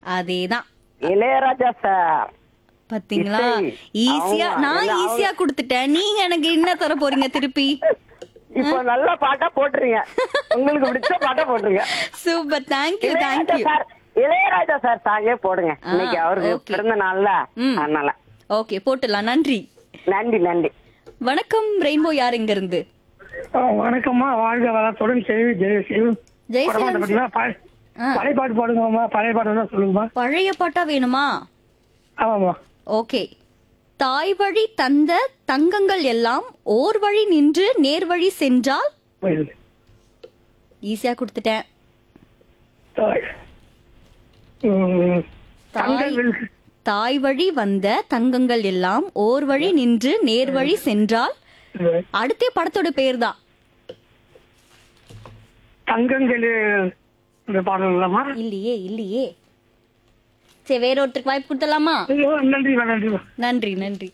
அதேதான் இளையராஜா சார் பாத்தீங்களா இசை. ஈஸியா ஆமா, நான் எல்லாம் ஈஸியா கொடுத்துட்டேன் நீங்க எனக்கு என்ன தர போறீங்க திருப்பி இப்போ நல்ல பாட்டா போட்டுருங்க உங்களுக்கு பிடிச்ச பாட்டா போட்டுருங்க super thank you Ilaiyaraaja thank you sir Ilaiyaraaja sir சாங்கே போடுங்க ஆ, இன்னைக்கு அவருக்கு okay. பிறந்த நாள்ல ம். அதனால ஓகே போட்டுடலாம் நன்றி நன்றி நன்றி வணக்கம் ரெயின்போ யார் இங்க இருந்து ஆ, வணக்கம்மா வாழ்க வளத்துடன் செய்தி ஜெயசீல் ஜெயசீலன் பார்த்தீங்கன்னா பழைய ஆ. பழைய பாட்டு பாடுங்கம்மா பழைய பாட்டு தான் சொல்லுங்கம்மா பழைய பாட்டா வேணுமா ஆமாம்மா ஓகே தாய் வழி தந்த தங்கங்கள் எல்லாம் ஓர் வழி நின்று நேர் வழி சென்றால் புரியுது. ஈஸியா கொடுத்துட்டேன் தாய். ம், தாய் தங்கங்கள் தாய் வழி வந்த தங்கங்கள் எல்லாம் ஓர் வழி நின்று நேர் வழி சென்றால் அடுத்த படத்தோட பேர் தான் தங்கங்கள் இந்த பாடல் இல்லாமா இல்லையே இல்லையே சரி வேற ஒருத்தருக்கு வாய்ப்பு கொடுத்தலாமா ஐயோ, நன்றிம்மா நன்றிம்மா நன்றி நன்றி